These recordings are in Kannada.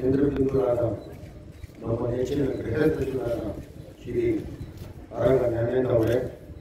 ಕೇಂದ್ರಬಿಂದುವಾದ ನಮ್ಮ ನೆಚ್ಚಿನ ಗೃಹ ಸಚಿವರಾದ ಶ್ರೀ ಅರಗ ಜ್ಞಾನೇಂದ್ರ ಅವರೇ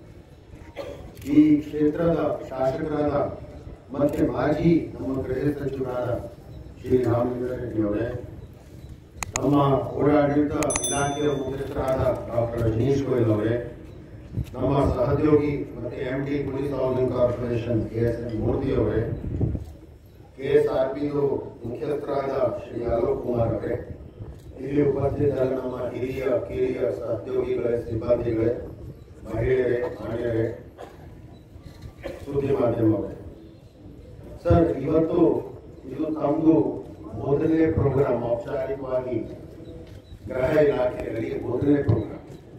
ಈ ಕ್ಷೇತ್ರದ ಶಾಸಕರಾದ ಮತ್ತೆ ಮಾಜಿ ನಮ್ಮ ಗೃಹ ಸಚಿವರಾದ ಶ್ರೀ ರಾಮಲಿಂಗ ರೆಡ್ಡಿ ಅವರೇ ನಮ್ಮ ಓಡಾಡಳಿತ ಇಲಾಖೆಯ ಮುಖ್ಯಸ್ಥರಾದ ಡಾಕ್ಟರ್ ರಜನೀಶ್ ಗೋಯಲ್ ಅವರೇ ನಮ್ಮ ಸಹೋದ್ಯೋಗಿ ಮತ್ತೆ M D police housing corporation K S N Murthy ಅವರೇ ಕೆ ಎಸ್ ಆರ್ ಪಿ ಮುಖ್ಯಸ್ಥರಾದ ಶ್ರೀ ಅಲೋಕ್ ಕುಮಾರ್ ಅವರೇ ಇಲ್ಲಿ ಉಪಸ್ಥಿತರ ನಮ್ಮ ಹಿರಿಯ ಕಿರಿಯ ಸಹೋದ್ಯೋಗಿಗಳೇ ಸಿಬ್ಬಂದಿಗಳೇ ಮಹಿಳೆಯರೇ ಮಹಿಳೆಯರೇ ಸುದ್ದಿ ಮಾಧ್ಯಮವೇ ಸರ್ ಇವತ್ತು ಇದು ತಮ್ಮದು ಮೊದಲನೇ ಪ್ರೋಗ್ರಾಮ್ ಔಪಚಾರಿಕವಾಗಿ ಗೃಹ ಇಲಾಖೆಯಲ್ಲಿ ಮೊದಲನೇ ಪ್ರೋಗ್ರಾಮ್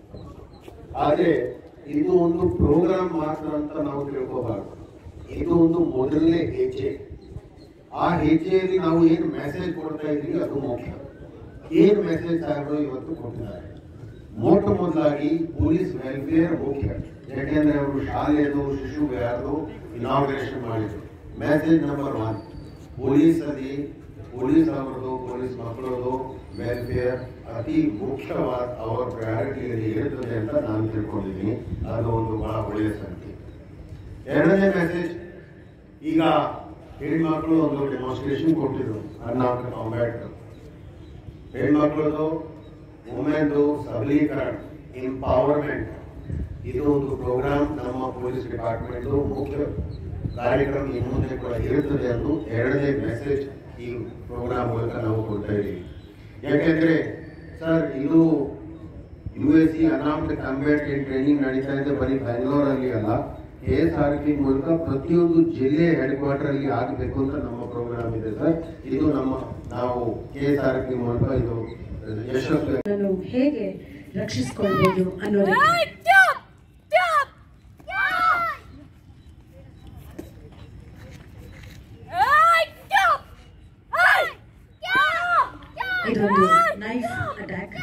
ಆದ್ರೆ ಇದು ಒಂದು ಪ್ರೋಗ್ರಾಮ್ ಮಾತ್ರ ಅಂತ ನಾವು ತಿಳ್ಕೋಬಾರ್ದು ಇದು ಒಂದು ಮೊದಲನೇ ಹೆಜ್ಜೆ ಆ ಹೆಜ್ಜೆಯಲ್ಲಿ ನಾವು ಏನು ಮೆಸೇಜ್ ಕೊಡ್ತಾ ಇದ್ದೀವಿ ಅದು ಮುಖ್ಯ ಏನು ಮೆಸೇಜ್ ಸಾಹೇಬರು ಇವತ್ತು ಕೊಟ್ಟಿದ್ದಾರೆ ಮೊಟ್ಟ ಮೊದಲಾಗಿ ಪೊಲೀಸ್ ವೆಲ್ಫೇರ್ ಮುಖ್ಯ ಯಾಕೆಂದ್ರೆ ಅವರು ಶಾಲೆಯದು ಶಿಶು ಯಾರು ಇನಾಗ್ರೇಷನ್ ಮಾಡಿದ್ರು ಮೆಸೇಜ್ ನಂಬರ್ ಒನ್ ಪೊಲೀಸ್ ಅಲ್ಲಿ ಪೊಲೀಸ್ ಅವರದು ಪೊಲೀಸ್ ಮಕ್ಕಳದು ವೆಲ್ಫೇರ್ ಅತಿ ಮುಖ್ಯವಾದ ಅವರ ಪ್ರಯಾರಿಟಿಯಲ್ಲಿ ಇರುತ್ತದೆ ಅಂತ ನಾನು ತಿಳ್ಕೊಂಡಿದ್ದೀನಿ ಅದು ಒಂದು ಬಹಳ ಒಳ್ಳೆಯ ಸಂಗತಿ ಎರಡನೇ ಮೆಸೇಜ್ ಈಗ ಹೆಣ್ಮಕ್ಳು ಒಂದು ಡೆಮಾನ್ಸ್ಟ್ರೇಷನ್ ಕೊಟ್ಟಿದ್ರು ಅಣ್ಣಾಮಕ ಅಂಬೇಡ್ಕರ್ ಹೆಣ್ಮಕ್ಳದು ವುಮೆನ್ದು ಸಬಲೀಕರಣ ಎಂಪವರ್ಮೆಂಟ್ ಇದು ಒಂದು ಪ್ರೋಗ್ರಾಮ್ ನಮ್ಮ ಪೊಲೀಸ್ ಡಿಪಾರ್ಟ್ಮೆಂಟ್ ಮುಖ್ಯ ಕಾರ್ಯಕ್ರಮ ಇನ್ನು ಮುಂದೆ ಕೂಡ ಇರುತ್ತದೆ ಎಂದು ಎರಡನೇ ಮೆಸೇಜ್ ಈ ಪ್ರೋಗ್ರಾಮ್ ಮೂಲಕ ನಾವು ಕೊಡ್ತಾ ಇದ್ದೀವಿ ಯಾಕೆಂದ್ರೆ ಸರ್ ಇದು U S C unarmed combat training ನಡೀತಾ ಇದೆ ಬರೀ ಬ್ಯಾಂಗ್ಳೂರಲ್ಲಿ ಅಲ್ಲ ಕೆ ಎಸ್ ಆರ್ ಪಿ ಮೂಲಕ ಪ್ರತಿಯೊಂದು ಜಿಲ್ಲೆ ಹೆಡ್ ಕ್ವಾರ್ಟರ್ ಅಲ್ಲಿ ಆಗಬೇಕು ಅಂತ ನಮ್ಮ ಪ್ರೋಗ್ರಾಮ್ ಇದೆ ಸರ್ ಇದು ನಮ್ಮ ನಾವು ಕೆ ಎಸ್ ಆರ್ ಪಿ ಮೂಲಕ ಇದು ಯಶಸ್ವಿ ನಾನು ಹೇಗೆ ರಕ್ಷಿಸಿಕೊಳ್ಬೋದು ಅನ್ನೋದಕ್ಕೆ ಇದೊಂದು ನೈಫ್ ಅಟ್ಯಾಕ್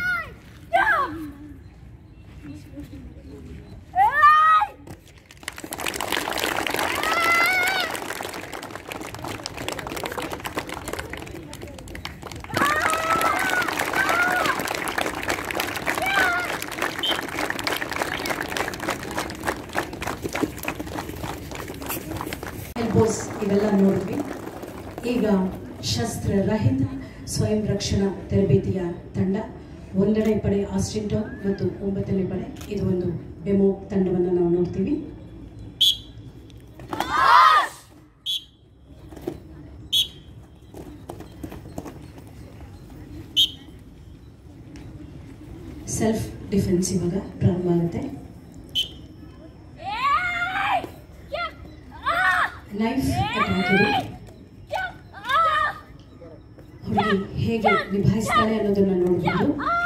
ಎಲ್ಬೋಸ್ ಇವೆಲ್ಲ ನೋಡಿದ್ವಿ ಈಗ ಶಸ್ತ್ರರಹಿತ ಸ್ವಯಂ ರಕ್ಷಣಾ ತರಬೇತಿಯ ತಂಡ ಒಂದನೇ ಪಡೆ ಆಸ್ಟಿನ್ ಟೌನ್ ಮತ್ತು ಒಂಬತ್ತನೇ ಪಡೆ ಇದು ಒಂದು ಡೆಮೋ ತಂಡವನ್ನು ನಾವು ನೋಡ್ತೀವಿ ಸೆಲ್ಫ್ ಡಿಫೆನ್ಸ್ ಇವಾಗ ಪ್ರಾರಂಭ ಆಗುತ್ತೆ ನೈಫ್ ಅಟ್ಯಾಕ್ ಇದು ಹುಡುಗಿ ಹೇಗೆ ನಿಭಾಯಿಸ್ತಾಳೆ ಅನ್ನೋದನ್ನ ನೋಡಬಹುದು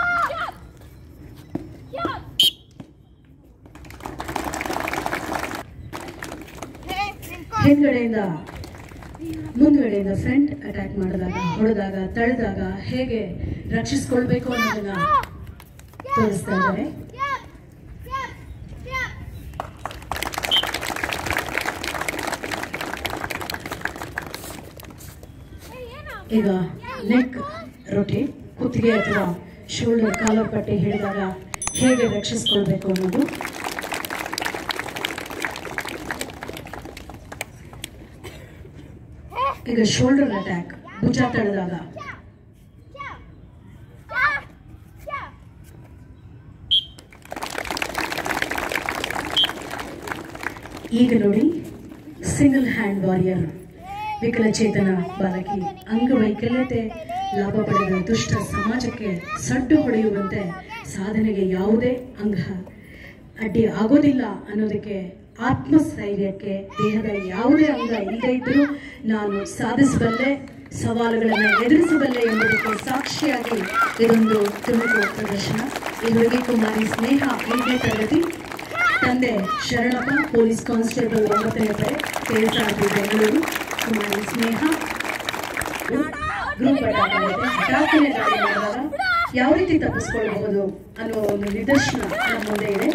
ಹಿಂದ್ಗಡೆಯಿಂದ ಮುಂದ್ಗಡೆಯಿಂದ ಫ್ರಂಟ್ ಅಟ್ಯಾಕ್ ಮಾಡಿದಾಗ ಹೊಡೆದಾಗ ತಳೆದಾಗ ಹೇಗೆ ರಕ್ಷಿಸ್ಕೊಳ್ಬೇಕು ಅನ್ನೋದನ್ನ ತೋರಿಸ್ತಾ ಇದ್ದಾರೆ ಈಗ ನೆಕ್ ರೊಟೇಟ್ ಕುತ್ತಿಗೆ ಅಥವಾ ಶೋಲ್ಡರ್ ಕಾಲರ್ ಪಟ್ಟಿ ಹಿಡಿದಾಗ ಹೇಗೆ ರಕ್ಷಿಸ್ಕೊಳ್ಬೇಕು ಅನ್ನೋದು ಈಗ ಶೋಲ್ಡರ್ ಅಟ್ಯಾಕ್ ಭುಜ ತಳೆದಾಗ ಈಗ ನೋಡಿ ಸಿಂಗಲ್ ಹ್ಯಾಂಡ್ ವಾರಿಯರ್ ವಿಕಲಚೇತನ ಬಾಲಕಿ ಅಂಗವೈಕಲ್ಯತೆ ಲಾಭ ಪಡೆದ ದುಷ್ಟ ಸಮಾಜಕ್ಕೆ ಸಡ್ಡು ಹೊಡೆಯುವಂತೆ ಸಾಧನೆಗೆ ಯಾವುದೇ ಅಂಗ ಅಡ್ಡಿ ಆಗೋದಿಲ್ಲ ಅನ್ನೋದಕ್ಕೆ ಆತ್ಮಸ್ಥೈರ್ಯಕ್ಕೆ ದೇಹದ ಯಾವುದೇ ಅಂಗ ಇಲ್ಲದೆ ಇದ್ದರೂ ನಾನು ಸಾಧಿಸಬಲ್ಲೆ ಸವಾಲುಗಳನ್ನು ಎದುರಿಸಬಲ್ಲೆ ಎಂಬುದಕ್ಕೆ ಸಾಕ್ಷಿಯಾಗಿ ಇದೊಂದು ತುಣುಕು ಪ್ರದರ್ಶನ ಈ ಹುಡುಗಿ ಕುಮಾರಿ ಸ್ನೇಹ ಐದನೇ ತರಗತಿ ತಂದೆ ಶರಣಪ್ಪ ಪೊಲೀಸ್ ಕಾನ್ಸ್ಟೇಬಲ್ ಒಂಬತ್ತನೇ ಪಡೆ KSRP Bengaluru Kumari Sneha group attack ಆಗಿದೆ ಅಟ್ಯಾಕ್ನೇ ದಾಳಿ ಮಾಡಿದಾಗ ಯಾವ ರೀತಿ ತಪ್ಪಿಸ್ಕೊಳ್ಬಹುದು ಅನ್ನುವ ಒಂದು ನಿದರ್ಶನ ನಮ್ಮ ಮುಂದೆ ಇದೆ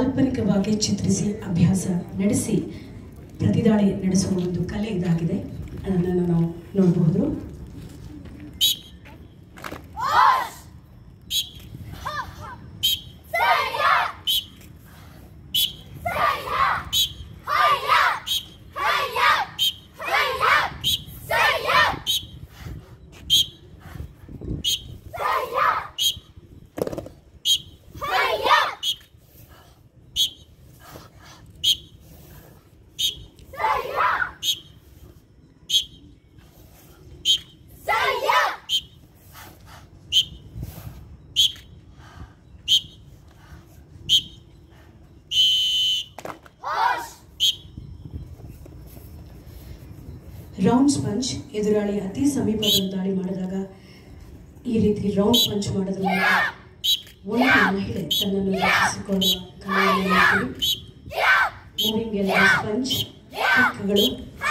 ಕಾಲ್ಪನಿಕವಾಗಿ ಚಿತ್ರಿಸಿ ಅಭ್ಯಾಸ ನಡೆಸಿ ಪ್ರತಿದಾಳಿ ನಡೆಸುವ ಒಂದು ಕಲೆ ಇದಾಗಿದೆ ಅದನ್ನು ನಾವು ನೋಡಬಹುದು ರೌಂಡ್ ಸ್ಪಂಚ್ ಎದುರಾಳಿ ಅತಿ ಸಮೀಪದಲ್ಲಿ ದಾಳಿ ಮಾಡಿದಾಗ ಈ ರೀತಿ ರೌಂಡ್ ಪಂಚ್ ಮಾಡೋದ್ರ ಮೂಲಕ ಒಂದು ಮಹಿಳೆ ತನ್ನನ್ನು ರಕ್ಷಿಸಿಕೊಳ್ಳುವ ಕಲೆಯನ್ನು ನೋಡ್ತೀವಿ ಮೂವಿಂಗ್ ಎಲ್ಲ ಸ್ಪಂಚ್ ಕಿಕ್ಗಳು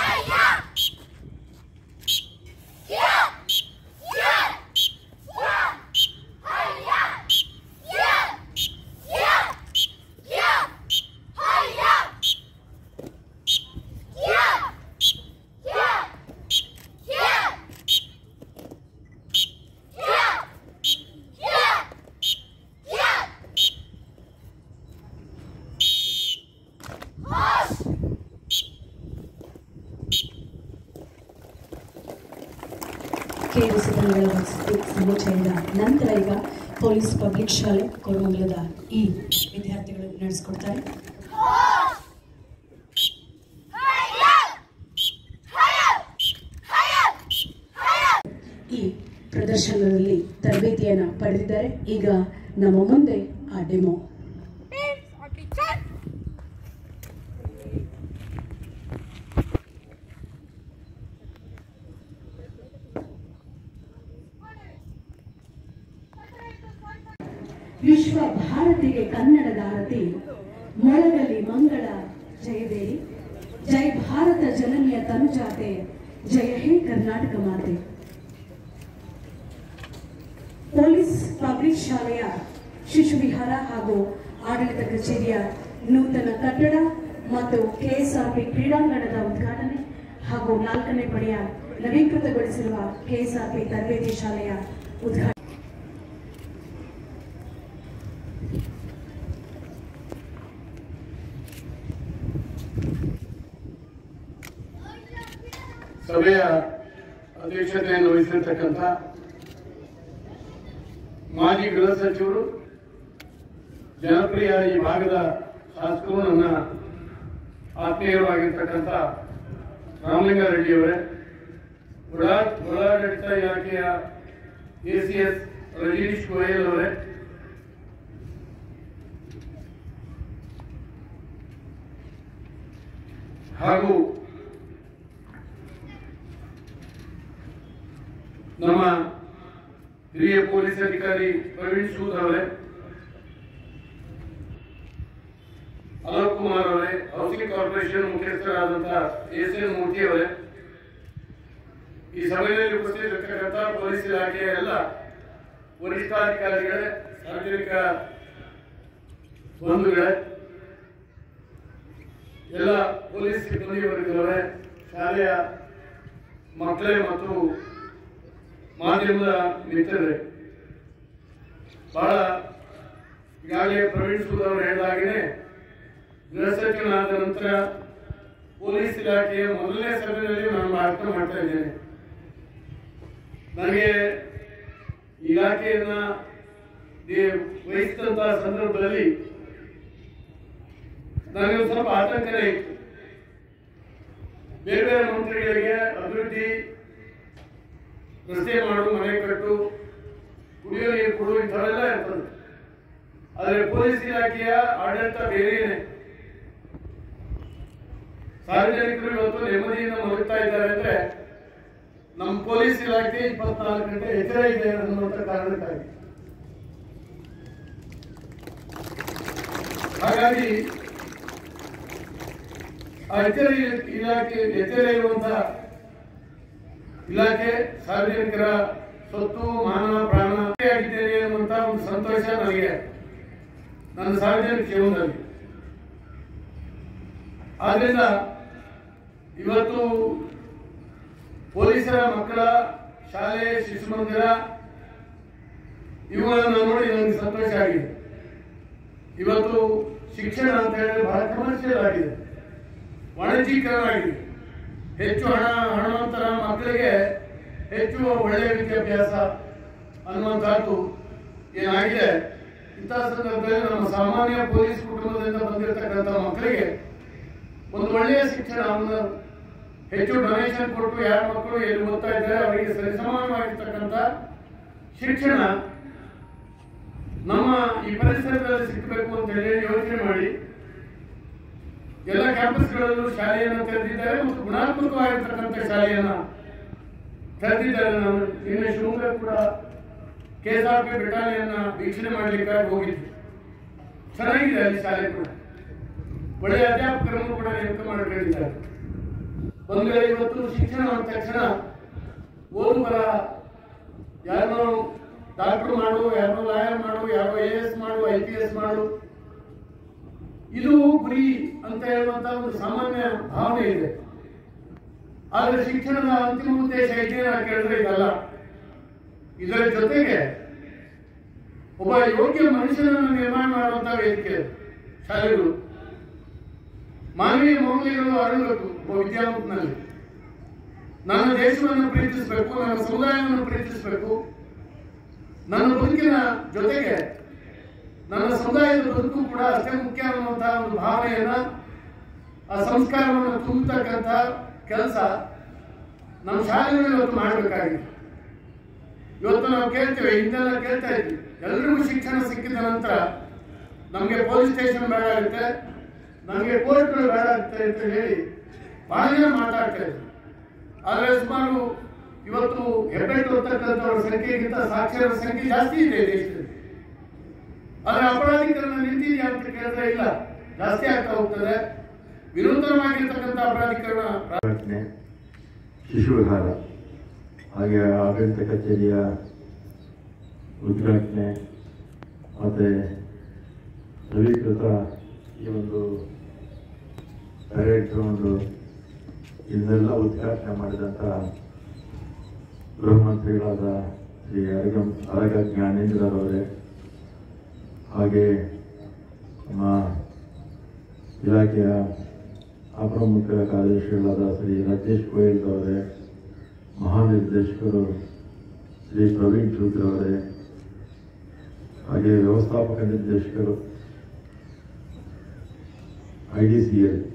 ಕೇಂದ್ರ ಸಿಬ್ಬಂದಿಗಳ ವಸತಿ ಸಮುಚ್ಚಯದ ನಂತರ ಈಗ ಪೊಲೀಸ್ ಪಬ್ಲಿಕ್ ಶಾಲೆ ಕೋರಮಂಗಲದ ಈ ವಿದ್ಯಾರ್ಥಿಗಳು ನಡೆಸ್ಕೊಡ್ತಾರೆ ಈ ಪ್ರದರ್ಶನದಲ್ಲಿ ತರಬೇತಿಯನ್ನು ಪಡೆದಿದ್ದಾರೆ ಈಗ ನಮ್ಮ ಮುಂದೆ ಆ ಡೆಮೋ ವಿಶ್ವ ಭಾರತಿಗೆ ಕನ್ನಡದ ಆರತಿ ಮೊಳಗಲಿ ಮಂಗಳ ಜಯಬೇರಿ ಜೈ ಭಾರತ ಜನನಿಯ ತನುಜಾತೆ ಜಯ ಹೇ ಕರ್ನಾಟಕ ಮಾತೆ ಪೊಲೀಸ್ ಪಬ್ಲಿಕ್ ಶಾಲೆಯ ಶಿಶು ವಿಹಾರ ಹಾಗೂ ಆಡಳಿತ ಕಚೇರಿಯ ನೂತನ ಕಟ್ಟಡ ಮತ್ತು ಕೆಎಸ್ಆರ್ಪಿ ಕ್ರೀಡಾಂಗಣದ ಉದ್ಘಾಟನೆ ಹಾಗೂ ನಾಲ್ಕನೇ ಪಡೆಯ ನವೀಕೃತಗೊಳಿಸಿರುವ ಕೆಎಸ್ಆರ್ಪಿ ತರಬೇತಿ ಶಾಲೆಯ ಉದ್ಘಾಟನೆ ಸಭೆಯ ಅಧ್ಯಕ್ಷತೆಯನ್ನು ವಹಿಸಿರ್ತಕ್ಕಂಥ ಮಾಜಿ ಗೃಹ ಸಚಿವರು ಜನಪ್ರಿಯ ಈ ಭಾಗದ ಶಾಸಕರು ನನ್ನ ಆತ್ಮೀಯರಾಗಿರ್ತಕ್ಕಂಥ ರಾಮಲಿಂಗಾರೆಡ್ಡಿಯವರೇ ಬುಡಾ ಬುಡಾಡಳಿತ ಇಲಾಖೆಯ A C S Rajneesh Goyal ಅವರೇ ಹಾಗೂ ನಮ್ಮ ಹಿರಿಯ ಪೊಲೀಸ್ ಅಧಿಕಾರಿ ಪ್ರವೀಣ್ ಸೂದ್ ಅವರೇ ಅಲೋಕ್ ಕುಮಾರ್ ಅವರೇ ಹೌಸಿಂಗ್ ಕಾರ್ಪೊರೇಷನ್ ಮುಖ್ಯಸ್ಥರಾದಂತಹ ಎಸ್ ಎನ್ ಮೂರ್ತಿ ಅವರೇ ಈ ಸಭೆಯಲ್ಲಿ ಉಪಸ್ಥಿತರಿರ್ತಕ್ಕಂಥ ಪೊಲೀಸ್ ಇಲಾಖೆಯ ಎಲ್ಲ ವರಿಷ್ಠಾಧಿಕಾರಿಗಳೇ ಸಾರ್ವಜನಿಕ ಬಂಧುಗಳೇ ಎಲ್ಲ ಪೊಲೀಸ್ ಸಿಬ್ಬಂದಿ ವರ್ಗದವರೇ ಶಾಲೆಯ ಮಕ್ಕಳೇ ಮತ್ತು ಮಾಧ್ಯಮದ ಮಿತ್ರರೇ ಬಹಳ ಈಗಾಗಲೇ ಪ್ರವೀಣ್ ಸೂದ್ ಅವರು ಹೇಳಿದಾಗಲೇ ಗೃಹ ಸಚಿವನಾದ ನಂತರ ಪೊಲೀಸ್ ಇಲಾಖೆಯ ಮೊದಲನೇ ಸಭೆಯಲ್ಲಿ ನಾನು ಭಾಷಣ ಮಾಡ್ತಾ ಇದ್ದೇನೆ ನನಗೆ ಇಲಾಖೆಯನ್ನ ಈ- ವಹಿಸಿದಂತಹ ಸಂದರ್ಭದಲ್ಲಿ ನನಗೆ ಒಂದು ಸ್ವಲ್ಪ ಆತಂಕನೇ ಇತ್ತು ಬೇರೆ ಬೇರೆ ಮಂತ್ರಿಗಳಿಗೆ ಅಭಿವೃದ್ಧಿ ರಸ್ತೆ ಮಾಡು ಮನೆ ಕಟ್ಟು ಕುಡಿಯೋ ನೀರು ಕೊಡು ಇಂಥವೆಲ್ಲ ಇರ್ತದೆ ಆದರೆ ಪೊಲೀಸ್ ಇಲಾಖೆಯ ಆಡಳಿತ ಬೇರೆಯೇ ಸಾರ್ವಜನಿಕರು ಇವತ್ತು ನೆಮ್ಮದಿಯಿಂದ ಮಲಗ್ತಾ ಇದ್ದಾರೆ ಅಂದ್ರೆ ನಮ್ಮ ಪೊಲೀಸ್ ಇಲಾಖೆ ಇಪ್ಪತ್ನಾಲ್ಕು ಗಂಟೆ ಎಚ್ಚರ ಇದೆ ಅನ್ನುವಂಥ ಕಾರಣಕ್ಕಾಗಿ ಹಾಗಾಗಿ ಆ ಎಚ್ಚರ ಇಲಾಖೆ ಎಚ್ಚರ ಇರುವಂತಹ ಇಲಾಖೆ ಸಾರ್ವಜನಿಕರ ಸ್ವತ್ತು ಮಾನವ ಪ್ರಾಣ ಆಗಿದ್ದೇನೆ ಅನ್ನುವಂತ ಒಂದು ಸಂತೋಷ ನನಗೆ ನನ್ನ ಸಾರ್ವಜನಿಕ ಜೀವನದಲ್ಲಿ ಆದ್ರಿಂದ ಇವತ್ತು ಪೊಲೀಸರ ಮಕ್ಕಳ ಶಾಲೆ ಶಿಶು ಮಂದಿರ ಇವುಗಳನ್ನು ನೋಡಿ ನನಗೆ ಸಂತೋಷ ಆಗಿದೆ ಇವತ್ತು ಶಿಕ್ಷಣ ಅಂತ ಹೇಳಿದ್ರೆ ಬಹಳ ಕಮರ್ಷಿಯಲ್ ಆಗಿದೆ ವಾಣಿಜ್ಯೀಕರಣ ಆಗಿದೆ ಹೆಚ್ಚು ಹಣ ಹಣವಂತರ ಮಕ್ಕಳಿಗೆ ಹೆಚ್ಚು ಒಳ್ಳೆಯ ವಿದ್ಯಾಭ್ಯಾಸ ಅನ್ನುವಂಥದ್ದು ಏನಾಗಿದೆ ಇಂತಹ ಸಂದರ್ಭದಲ್ಲಿ ನಮ್ಮ ಸಾಮಾನ್ಯ ಪೊಲೀಸ್ ಕುಟುಂಬದಿಂದ ಬಂದಿರತಕ್ಕಂಥ ಮಕ್ಕಳಿಗೆ ಒಂದು ಒಳ್ಳೆಯ ಶಿಕ್ಷಣವನ್ನು ಹೆಚ್ಚು ಡೊನೇಷನ್ ಕೊಟ್ಟು ಯಾರ ಮಕ್ಕಳು ಎಲ್ಲಿ ಓದ್ತಾ ಇದ್ದಾರೆ ಅವರಿಗೆ ಸರಿಸಮಾನವಾಗಿರ್ತಕ್ಕಂಥ ಶಿಕ್ಷಣ ನಮ್ಮ ಈ ಪರಿಸರದಲ್ಲಿ ಸಿಕ್ಕಬೇಕು ಅಂತ ಹೇಳಿ ಯೋಚನೆ ಮಾಡಿ ಎಲ್ಲ ಕ್ಯಾಂಪಸ್ಗಳಲ್ಲೂ ಶಾಲೆಯನ್ನು ತೆರೆದಿದ್ದಾರೆ ಮತ್ತು ಗುಣಾತ್ಮಕವಾಗಿರ್ತಕ್ಕಂಥ ಶಾಲೆಯನ್ನ ತೆರೆದಿದ್ದಾರೆ ನಾನು ನಿನ್ನೆ ಶಿವಮೊಗ್ಗ ಕೂಡ ಕೆಎಸ್ಆರ್ಪಿ ಬೆಟಾಲಿಯನ್ನ ವೀಕ್ಷಣೆ ಮಾಡಲಿಕ್ಕಾಗಿ ಹೋಗಿದ್ದೆ ಚೆನ್ನಾಗಿದೆ ಅಲ್ಲಿ ಶಾಲೆ ಕೂಡ ಒಳ್ಳೆಯ ಅಧ್ಯಾಪಕರನ್ನು ಕೂಡ ನೇಮಕ ಮಾಡಿಕೊಂಡಿದ್ದಾರೆ ಒಂದು ವೇಳೆ ಇವತ್ತು ಶಿಕ್ಷಣ ಅಂದ ತಕ್ಷಣ ಓದು ಬರ ಯಾರನ್ನೋ ಡಾಕ್ಟರ್ ಮಾಡು ಯಾರನ್ನೋ ಲಾಯರ್ ಮಾಡು ಯಾರೋ ಎ ಎಸ್ ಮಾಡು ಐ ಪಿ ಎಸ್ ಮಾಡು ಇದು ಗುರಿ ಅಂತ ಹೇಳುವಂತ ಒಂದು ಸಾಮಾನ್ಯ ಭಾವನೆ ಇದೆ ಆದ್ರೆ ಶಿಕ್ಷಣದ ಅಂತಿಮ ಉದ್ದೇಶ ಇದೇನ ಕೇಳಿದ್ರೆ ಇದಲ್ಲ ಇದರ ಜೊತೆಗೆ ಒಬ್ಬ ಯೋಗ್ಯ ಮನುಷ್ಯನನ್ನು ನಿರ್ಮಾಣ ಮಾಡುವಂತ ವೇದಿಕೆ ಅದು, ಶಾಲೆಗಳು ಮಾನವೀಯ ಮೌಲ್ಯಗಳು ಅರಳಬೇಕು ಒಬ್ಬ ವಿದ್ಯಾವಂತನಲ್ಲಿ ನನ್ನ ದೇಶವನ್ನು ಪ್ರೀತಿಸಬೇಕು ನನ್ನ ಸಮುದಾಯವನ್ನು ಪ್ರೀತಿಸಬೇಕು ನನ್ನ ಬದುಕಿನ ಜೊತೆಗೆ ನನ್ನ ಸಮುದಾಯದ ಬದುಕು ಕೂಡ ಅಷ್ಟೇ ಮುಖ್ಯ ಅನ್ನುವಂತಹ ಒಂದು ಭಾವನೆಯನ್ನ ಆ ಸಂಸ್ಕಾರವನ್ನು ತುಂಬತಕ್ಕಂಥ ಕೆಲಸ ನಮ್ಮ ಶಾಲೆಗಳು ಇವತ್ತು ಮಾಡಬೇಕಾಗಿದೆ ಇವತ್ತು ನಾವು ಕೇಳ್ತೇವೆ ಹಿಂದೆಲ್ಲ ಕೇಳ್ತಾ ಇದ್ವಿ ಎಲ್ರಿಗೂ ಶಿಕ್ಷಣ ಸಿಕ್ಕಿದ ನಂತರ ನಮಗೆ ಪೊಲೀಸ್ ಸ್ಟೇಷನ್ ಬೇಡ ಆಗುತ್ತೆ ನಮಗೆ ಕೋರ್ಟ್ಗಳು ಬೇಡ ಆಗುತ್ತೆ ಅಂತ ಹೇಳಿ ಬಹಳ ಜನ ಮಾತಾಡ್ತಾ ಇದ್ರು ಆದರೆ ಸುಮಾರು ಇವತ್ತು ಹೆಬ್ಬೆಟ್ಟು ಹೊತ್ತಕ್ಕಂಥವ್ರ ಸಂಖ್ಯೆಗಿಂತ ಸಾಕ್ಷರರ ಸಂಖ್ಯೆ ಜಾಸ್ತಿ ಇದೆ ಈ ದೇಶದಲ್ಲಿ ಆದ್ರೆ ಅಪರಾಧೀಕರಣ ನಿಂತಿದೆಯಾ ಅಂತ ಕೇಳಿದ್ರೆ ಇಲ್ಲ ಜಾಸ್ತಿ ಆಗ್ತಾ ಹೋಗ್ತದೆ ವಿನೂತನವಾಗಿರ್ತಕ್ಕಂಥ ಅಪರಾಧೀಕರಣ ಉದ್ಘಾಟನೆ ಶಿಶು ವಿಹಾರ ಹಾಗೆ ಆಡಳಿತ ಕಚೇರಿಯ ಉದ್ಘಾಟನೆ ಮತ್ತು ನವೀಕೃತ ಈ ಒಂದು ಪರೇಡ್ ಗ್ರೌಂಡು ಇದನ್ನೆಲ್ಲ ಉದ್ಘಾಟನೆ ಮಾಡಿದಂಥ ಗೃಹ ಮಂತ್ರಿಗಳಾದ ಶ್ರೀ ಅರಗ ಅರಗ ಜ್ಞಾನೇಂದ್ರರವರೇ ಹಾಗೆ ನಮ್ಮ ಇಲಾಖೆಯ ಅಪ್ರಮುಖ ಕಾರ್ಯದರ್ಶಿಗಳಾದ ಶ್ರೀ ರಾಜೇಶ್ ಗೋಯಲ್ ಅವರೇ ಮಹಾನಿರ್ದೇಶಕರು ಶ್ರೀ ಪ್ರವೀಣ್ ಚೌಧರಿ ಅವರೇ ಹಾಗೆ ವ್ಯವಸ್ಥಾಪಕ ನಿರ್ದೇಶಕರು I D C L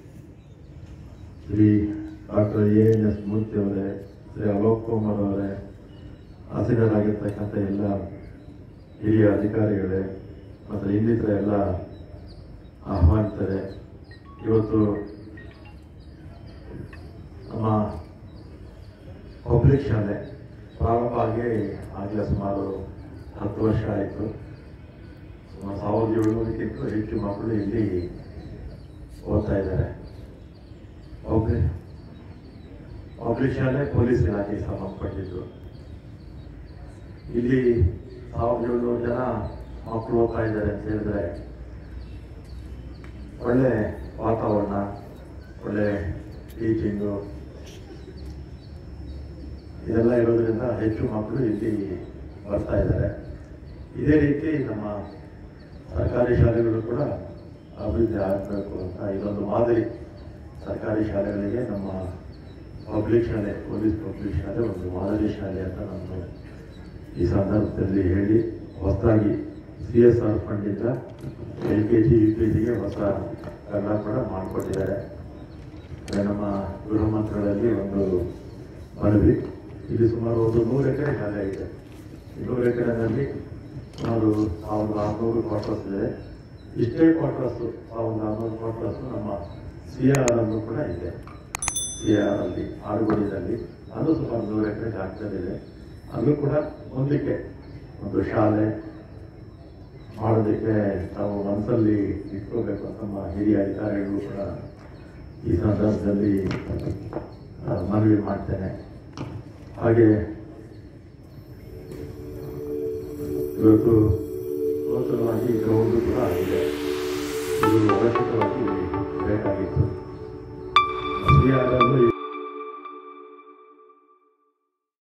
Shri doctor A N S Murthy ಅವರೇ ಶ್ರೀ ಅಲೋಕ್ ಕುಮಾರ್ ಅವರೇ ಹಾಸನರಾಗಿರ್ತಕ್ಕಂಥ ಎಲ್ಲ ಹಿರಿಯ ಅಧಿಕಾರಿಗಳೇ ಮತ್ತು ಇನ್ನಿತರ ಎಲ್ಲ ಆಹ್ವಾನಿತರೆ ಇವತ್ತು ನಮ್ಮ ಪಬ್ಲಿಕ್ ಶಾಲೆ ಪ್ರಾರಂಭ ಆಗಿ ಆಗಲೇ ಸುಮಾರು ಹತ್ತು ವರ್ಷ ಆಯಿತು ಸುಮಾರು ಸಾವಿರದ ಏಳುನೂರಕ್ಕಿಂತ ಹೆಚ್ಚು ಮಕ್ಕಳು ಇಲ್ಲಿ ಓದ್ತಾ ಇದ್ದಾರೆ ಪಬ್ಲಿಕ್ ಪಬ್ಲಿಕ್ ಶಾಲೆ ಪೊಲೀಸ್ ಇಲಾಖೆಗೆ ಸಂಬಂಧಪಟ್ಟಿದ್ದು ಇಲ್ಲಿ ಸಾವಿರದ ಏಳ್ನೂರು ಜನ ಮಕ್ಕಳು ಓದ್ತಾ ಇದ್ದಾರೆ ಅಂತ ಹೇಳಿದ್ರೆ ಒಳ್ಳೆ ವಾತಾವರಣ ಒಳ್ಳೆ ಟೀಚಿಂಗು ಇದೆಲ್ಲ ಇರೋದ್ರಿಂದ ಹೆಚ್ಚು ಮಕ್ಕಳು ಇಲ್ಲಿ ಬರ್ತಾ ಇದ್ದಾರೆ ಇದೇ ರೀತಿ ನಮ್ಮ ಸರ್ಕಾರಿ ಶಾಲೆಗಳು ಕೂಡ ಅಭಿವೃದ್ಧಿ ಆಗಬೇಕು ಅಂತ ಇದೊಂದು ಮಾದರಿ ಸರ್ಕಾರಿ ಶಾಲೆಗಳಿಗೆ ನಮ್ಮ ಪಬ್ಲಿಕ್ ಶಾಲೆ ಪೊಲೀಸ್ ಪಬ್ಲಿಕ್ ಶಾಲೆ ಒಂದು ಮಾದರಿ ಶಾಲೆ ಅಂತ ನಾನು ಈ ಸಂದರ್ಭದಲ್ಲಿ ಹೇಳಿ ಹೊಸದಾಗಿ ಸಿ ಎಸ್ ಆರ್ ಫಂಡಿಂದ L K G U K ಜಿಗೆ ಹೊಸ ಕನ್ನಡ ಕೂಡ ಮಾಡಿಕೊಟ್ಟಿದ್ದಾರೆ ಅದೇ ನಮ್ಮ ಗೃಹ ಮಂತ್ರಿಗಳಲ್ಲಿ ಒಂದು ಮನವಿ ಇಲ್ಲಿ ಸುಮಾರು ಒಂದು ನೂರು ಎಕರೆ ಜಾಗ ಇದೆ ಈ ನೂರು ಎಕರೆನಲ್ಲಿ ಸುಮಾರು ಸಾವಿರದ ಆರುನೂರು ಕ್ವಾರ್ಟರ್ಸ್ ಇದೆ ಇಷ್ಟೇ ಕ್ವಾರ್ಟರ್ಸು ಸಾವಿರದ ಆರುನೂರು ಕ್ವಾರ್ಟರ್ಸು ನಮ್ಮ ಸಿ ಆರ್ ಅಲ್ಲೂ ಕೂಡ ಇದೆ ಸಿ ಆರ್ ಅಲ್ಲಿ ಆಡುಗೋಡಿನಲ್ಲಿ ಅದು ಸುಮಾರು ನೂರು ಎಕರೆ ಜಾಗದಲ್ಲಿದೆ ಅಲ್ಲೂ ಕೂಡ ಮುಂದಕ್ಕೆ ಒಂದು ಶಾಲೆ ಮಾಡೋದಕ್ಕೆ ನಾವು ಮನಸ್ಸಲ್ಲಿ ಇಟ್ಕೋಬೇಕು ಅಂತ ನಮ್ಮ ಹಿರಿಯ ಅಧಿಕಾರಿಗಳು ಕೂಡ ಈ ಸಂದರ್ಭದಲ್ಲಿ ಆ, ಮನವಿ ಮಾಡ್ತೇನೆ ಹಾಗೆ ಇವತ್ತು ನೂತನವಾಗಿ ಗ್ರೌಂಡು ಕೂಡ ಆಗಿದೆ